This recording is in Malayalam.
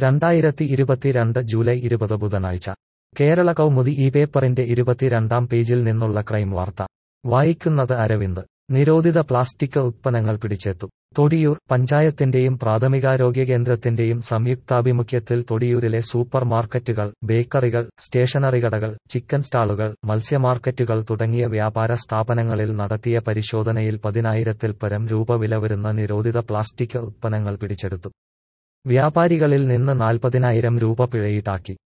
രണ്ടായിരത്തി ഇരുപത്തിരണ്ട് ജൂലൈ ഇരുപത് ബുധനാഴ്ച കേരള കൗമുദി ഈ പേപ്പറിന്റെ ഇരുപത്തിരണ്ടാം പേജിൽ നിന്നുള്ള ക്രൈം വാർത്ത വായിക്കുന്നത് അരവിന്ദ് നിരോധിത പ്ലാസ്റ്റിക് ഉത്പന്നങ്ങൾ പിടിച്ചെത്തു തൊടിയൂർ പഞ്ചായത്തിന്റെയും പ്രാഥമികാരോഗ്യ കേന്ദ്രത്തിന്റെയും സംയുക്താഭിമുഖ്യത്തിൽ തൊടിയൂരിലെ സൂപ്പർ മാർക്കറ്റുകൾ ബേക്കറികൾ സ്റ്റേഷനറി കടകൾ ചിക്കൻ സ്റ്റാളുകൾ മത്സ്യമാർക്കറ്റുകൾ തുടങ്ങിയ വ്യാപാര സ്ഥാപനങ്ങളിൽ നടത്തിയ പരിശോധനയിൽ പതിനായിരത്തിൽ പരം രൂപ വില വരുന്ന നിരോധിത പ്ലാസ്റ്റിക് ഉത്പന്നങ്ങൾ പിടിച്ചെടുത്തു വ്യാപാരികളിൽ നിന്ന് നാൽപ്പതിനായിരം രൂപ പിഴ ഈടാക്കി